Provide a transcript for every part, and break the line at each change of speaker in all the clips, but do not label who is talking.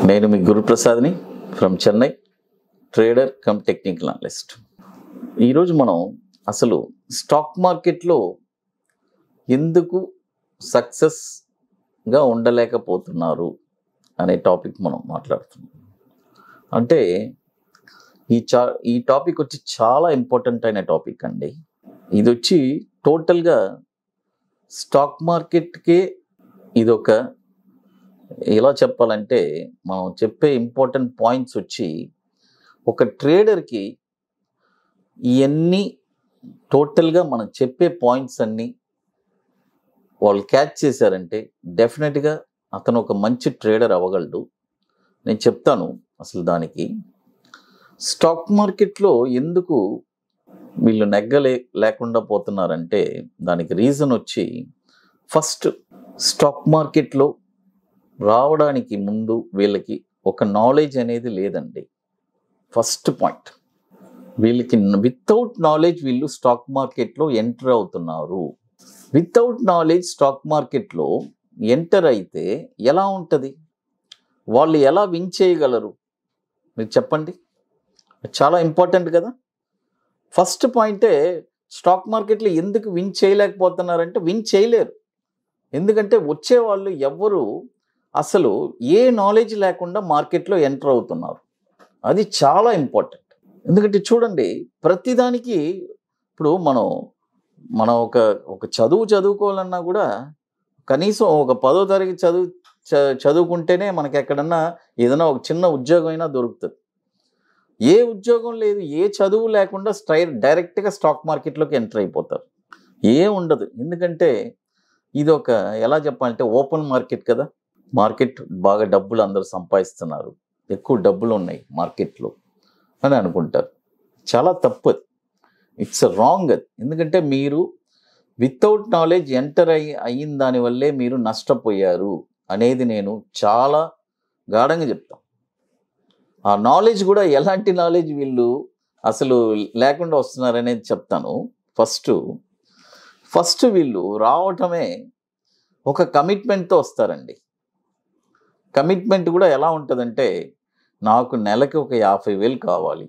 నేను మీ గురుప్రసాద్ని from Chennai trader cum technical analyst ఈరోజు మనం అసలు స్టాక్ మార్కెట్లో ఎందుకు సక్సెస్గా ఉండలేకపోతున్నారు అనే టాపిక్ మనం మాట్లాడుతున్నాం అంటే ఈ చా ఈ టాపిక్ వచ్చి చాలా ఇంపార్టెంట్ అయిన టాపిక్ అండి ఇది వచ్చి టోటల్గా స్టాక్ మార్కెట్కే ఇది ఒక ఎలా చెప్పాలంటే మనం చెప్పే ఇంపార్టెంట్ పాయింట్స్ వచ్చి ఒక ట్రేడర్కి ఇవన్నీ టోటల్గా మనం చెప్పే పాయింట్స్ అన్నీ వాళ్ళు క్యాచ్ చేశారంటే డెఫినెట్గా అతను ఒక మంచి ట్రేడర్ అవ్వగలడు నేను చెప్తాను అసలు దానికి స్టాక్ మార్కెట్లో ఎందుకు వీళ్ళు నెగ్గలే లేకుండా పోతున్నారంటే దానికి రీజన్ వచ్చి ఫస్ట్ స్టాక్ మార్కెట్లో రావడానికి ముందు వీళ్ళకి ఒక నాలెడ్జ్ అనేది లేదండి ఫస్ట్ పాయింట్ వీళ్ళకి వితౌట్ నాలెడ్జ్ వీళ్ళు స్టాక్ మార్కెట్లో ఎంటర్ అవుతున్నారు వితౌట్ నాలెడ్జ్ స్టాక్ మార్కెట్లో ఎంటర్ అయితే ఎలా ఉంటుంది వాళ్ళు ఎలా విన్ చేయగలరు మీరు చెప్పండి చాలా ఇంపార్టెంట్ కదా ఫస్ట్ పాయింటే స్టాక్ మార్కెట్లో ఎందుకు విన్ చేయలేకపోతున్నారంటే విన్ చేయలేరు ఎందుకంటే వచ్చేవాళ్ళు ఎవ్వరు అసలు ఏ నాలెడ్జ్ లేకుండా మార్కెట్లో ఎంటర్ అవుతున్నారు అది చాలా ఇంపార్టెంట్ ఎందుకంటే చూడండి ప్రతిదానికి ఇప్పుడు మనం మనం ఒక ఒక చదువు చదువుకోవాలన్నా కూడా కనీసం ఒక పదో తరగతి చదువు చ- చదువుకుంటేనే మనకి ఎక్కడన్నా ఏదైనా ఒక చిన్న ఉద్యోగం అయినా దొరుకుతుంది ఏ ఉద్యోగం లేదు ఏ చదువు లేకుండా స్ట్రై డైరెక్ట్గా స్టాక్ మార్కెట్లోకి ఎంటర్ అయిపోతారు ఏం ఉండదు ఎందుకంటే ఇది ఒక ఎలా చెప్పాలంటే ఓపెన్ మార్కెట్ కదా మార్కెట్ బాగా డబ్బులు అందరూ సంపాదిస్తున్నారు ఎక్కువ డబ్బులు ఉన్నాయి మార్కెట్లో అని అనుకుంటారు చాలా తప్పు అది ఇట్స్ రాంగ్ అది ఎందుకంటే మీరు వితౌట్ నాలెడ్జ్ ఎంటర్ అయ్యి అయిన దానివల్లే మీరు నష్టపోయారు అనేది నేను చాలా గాఢంగా చెప్తాను ఆ నాలెడ్జ్ కూడా ఎలాంటి నాలెడ్జ్ వీళ్ళు అసలు లేకుండా వస్తున్నారనేది చెప్తాను ఫస్ట్ ఫస్ట్ వీళ్ళు రావటమే ఒక కమిట్మెంట్తో వస్తారండి కమిట్మెంట్ కూడా ఎలా ఉంటుందంటే నాకు నెలకి ఒక యాభై వేలు కావాలి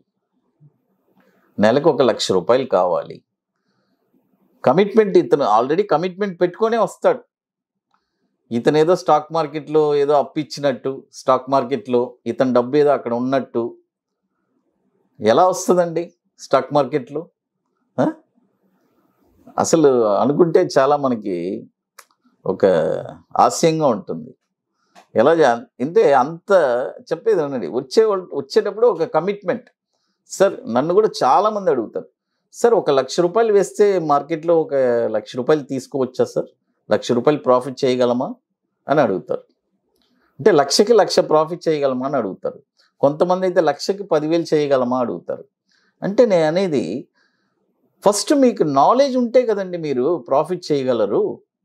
నెలకు ఒక లక్ష రూపాయలు కావాలి కమిట్మెంట్ ఇతను ఆల్రెడీ కమిట్మెంట్ పెట్టుకొనే వస్తాడు ఇతను ఏదో స్టాక్ మార్కెట్లో ఏదో అప్పిచ్చినట్టు స్టాక్ మార్కెట్లో ఇతని డబ్బు ఏదో అక్కడ ఉన్నట్టు ఎలా వస్తుందండి స్టాక్ మార్కెట్లో ఆ? అసలు అనుకుంటే చాలా మనకి ఒక హాస్యంగా ఉంటుంది ఎలా చే- అంటే అంత చెప్పేది అనండి వచ్చే వాళ్ళు- వచ్చేటప్పుడు ఒక కమిట్మెంట్ సార్ నన్ను కూడా చాలా మంది అడుగుతారు సార్ ఒక లక్ష రూపాయలు వేస్తే మార్కెట్లో ఒక లక్ష రూపాయలు తీసుకోవచ్చా సార్ లక్ష రూపాయలు ప్రాఫిట్ చేయగలమా అని అడుగుతారు అంటే లక్షకి లక్ష ప్రాఫిట్ చేయగలమా అని అడుగుతారు కొంతమంది అయితే లక్షకి పదివేలు చేయగలమా అడుగుతారు అంటే నేను అనేది ఫస్ట్ మీకు నాలెడ్జ్ ఉంటే కదండి మీరు ప్రాఫిట్ చేయగలరు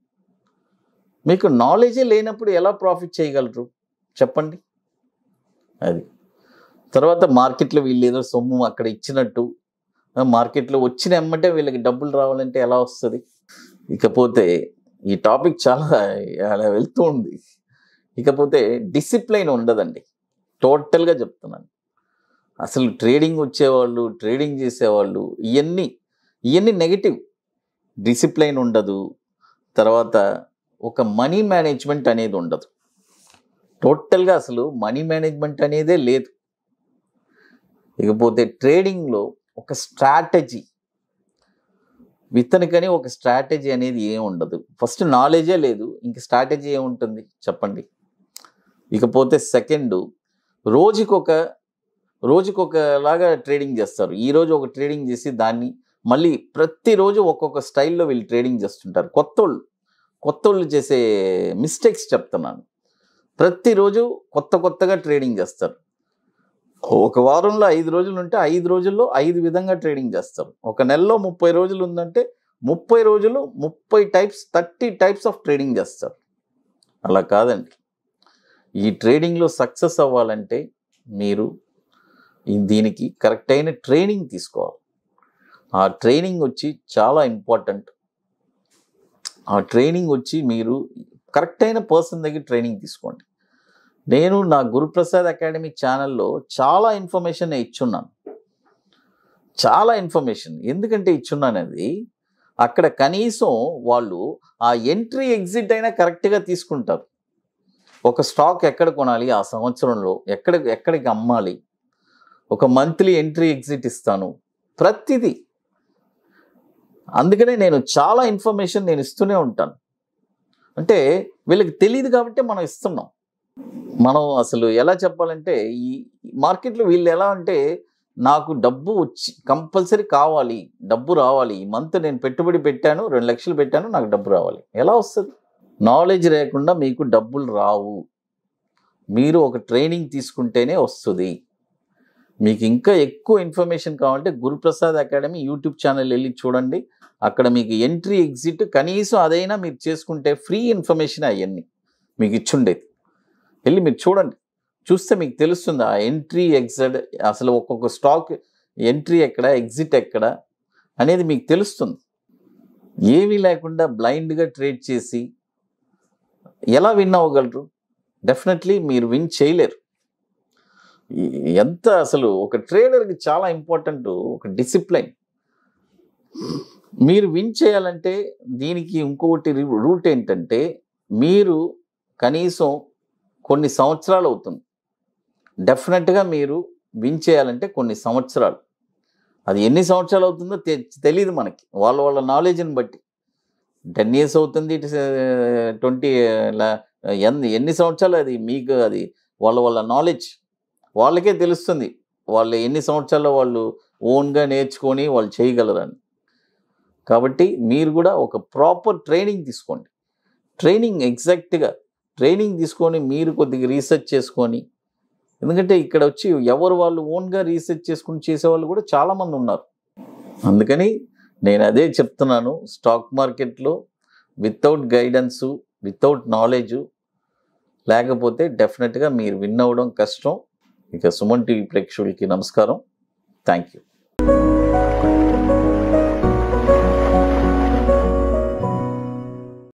మీకు నాలెడ్జే లేనప్పుడు ఎలా ప్రాఫిట్ చేయగలరు చెప్పండి అది తర్వాత మార్కెట్లో వీళ్ళు ఏదో సొమ్ము అక్కడ ఇచ్చినట్టు ఆ, మార్కెట్లో వచ్చిన ఎమ్మటే వీళ్ళకి డబ్బులు రావాలంటే ఎలా వస్తుంది ఇకపోతే ఈ టాపిక్ చాలా అలా వెళ్తూ ఉంది ఇకపోతే డిసిప్లైన్ ఉండదండి టోటల్గా చెప్తున్నాను అసలు ట్రేడింగ్ వచ్చేవాళ్ళు ట్రేడింగ్ చేసేవాళ్ళు ఇవన్నీ ఇవన్నీ నెగిటివ్ డిసిప్లైన్ ఉండదు తర్వాత ఒక మనీ మేనేజ్మెంట్ అనేది ఉండదు టోటల్గా అసలు మనీ మేనేజ్మెంట్ అనేదే లేదు ఇకపోతే ట్రేడింగ్లో ఒక స్ట్రాటజీ విత్తనికని ఒక స్ట్రాటజీ అనేది ఏం ఉండదు ఫస్ట్ నాలెడ్జే లేదు ఇంక స్ట్రాటజీ ఏముంటుంది చెప్పండి ఇకపోతే సెకండ్ రోజుకొక రోజుకొకలాగా ట్రేడింగ్ చేస్తారు ఈ రోజు ఒక ట్రేడింగ్ చేసి దాన్ని మళ్ళీ ప్రతిరోజు ఒక్కొక్క స్టైల్లో వీళ్ళు ట్రేడింగ్ చేస్తుంటారు కొత్త వాళ్ళు కొత్త వాళ్ళు చేసే మిస్టేక్స్ చెప్తున్నాను ప్రతిరోజు కొత్త కొత్తగా ట్రేడింగ్ చేస్తారు ఒక వారంలో ఐదు రోజులు ఉంటే ఐదు రోజుల్లో ఐదు విధంగా ట్రేడింగ్ చేస్తారు ఒక నెలలో ముప్పై రోజులు ఉందంటే ముప్పై రోజులు ముప్పై types thirty types of trading చేస్తారు అలా కాదండి ఈ ట్రేడింగ్లో సక్సెస్ అవ్వాలంటే మీరు ఈ దీనికి కరెక్ట్ అయిన ట్రైనింగ్ తీసుకోవాలి ఆ ట్రైనింగ్ వచ్చి చాలా ఇంపార్టెంట్ ఆ ట్రైనింగ్ వచ్చి మీరు కరెక్ట్ అయిన పర్సన్ దగ్గర ట్రైనింగ్ తీసుకోండి నేను నా గురుప్రసాద్ అకాడమీ ఛానల్లో చాలా ఇన్ఫర్మేషన్ నేను ఇచ్చున్నాను చాలా ఇన్ఫర్మేషన్ ఎందుకంటే ఇచ్చున్నానది అక్కడ కనీసం వాళ్ళు ఆ ఎంట్రీ ఎగ్జిట్ అయినా కరెక్ట్గా తీసుకుంటారు ఒక స్టాక్ ఎక్కడ కొనాలి ఆ సంవత్సరంలో ఎక్కడ ఎక్కడికి అమ్మాలి ఒక మంత్లీ ఎంట్రీ ఎగ్జిట్ ఇస్తాను ప్రతిదీ అందుకనే నేను చాలా ఇన్ఫర్మేషన్ నేను ఇస్తూనే ఉంటాను అంటే వీళ్ళకి తెలియదు కాబట్టి మనం ఇస్తున్నాం మనం అసలు ఎలా చెప్పాలంటే ఈ మార్కెట్లో వీళ్ళు ఎలా అంటే నాకు డబ్బు వచ్చి కంపల్సరీ కావాలి డబ్బు రావాలి ఈ మంత్ నేను పెట్టుబడి పెట్టాను రెండు లక్షలు పెట్టాను నాకు డబ్బు రావాలి ఎలా వస్తుంది నాలెడ్జ్ లేకుండా మీకు డబ్బులు రావు మీరు ఒక ట్రైనింగ్ తీసుకుంటేనే వస్తుంది మీకు ఇంకా ఎక్కువ ఇన్ఫర్మేషన్ కావాలంటే గురుప్రసాద్ అకాడమీ యూట్యూబ్ ఛానల్ వెళ్ళి చూడండి అక్కడ మీకు ఎంట్రీ ఎగ్జిట్ కనీసం అదైనా మీరు చేసుకుంటే ఫ్రీ ఇన్ఫర్మేషన్ అవన్నీ మీకు ఇచ్చుండేది వెళ్ళి మీరు చూడండి చూస్తే మీకు తెలుస్తుంది ఆ ఎంట్రీ ఎగ్జిట్ అసలు ఒక్కొక్క స్టాక్ ఎంట్రీ ఎక్కడ ఎగ్జిట్ ఎక్కడ అనేది మీకు తెలుస్తుంది ఏమీ లేకుండా బ్లైండ్గా ట్రేడ్ చేసి ఎలా విన్ అవ్వగలరు డెఫినెట్లీ మీరు విన్ చేయలేరు ఈ- ఎంత అసలు ఒక ట్రేడర్కి చాలా ఇంపార్టెంట్ ఒక డిసిప్లైన్ మీరు విన్ చేయాలంటే దీనికి ఇంకొకటి రూట్ ఏంటంటే మీరు కనీసం కొన్ని సంవత్సరాలు అవుతుంది డెఫినెట్గా మీరు విన్ చేయాలంటే కొన్ని సంవత్సరాలు అది ఎన్ని సంవత్సరాలు అవుతుందో తె- తెలియదు మనకి వాళ్ళ వాళ్ళ నాలెడ్జ్ని బట్టి టెన్ ఇయర్స్ అవుతుంది ఇటు ట్వంటీ ఎన్ని ఎన్ని సంవత్సరాలు అది మీకు అది వాళ్ళ వాళ్ళ నాలెడ్జ్ వాళ్ళకే తెలుస్తుంది వాళ్ళు ఎన్ని సంవత్సరాల్లో వాళ్ళు ఓన్గా నేర్చుకొని వాళ్ళు చేయగలరని కాబట్టి మీరు కూడా ఒక ప్రాపర్ ట్రైనింగ్ తీసుకోండి ట్రైనింగ్ ఎగ్జాక్ట్గా ట్రైనింగ్ తీసుకొని మీరు కొద్దిగా రీసెర్చ్ చేసుకొని ఎందుకంటే ఇక్కడ వచ్చి ఎవరు వాళ్ళు ఓన్గా రీసెర్చ్ చేసుకుని చేసేవాళ్ళు కూడా చాలామంది ఉన్నారు అందుకని నేను అదే చెప్తున్నాను స్టాక్ మార్కెట్లో వితౌట్ గైడెన్సు వితౌట్ నాలెడ్జ్ లేకపోతే డెఫినెట్గా మీరు విన్ అవ్వడం కష్టం ఇక సుమన్ టీవీ ప్రేక్షకులకి నమస్కారం థ్యాంక్ యూ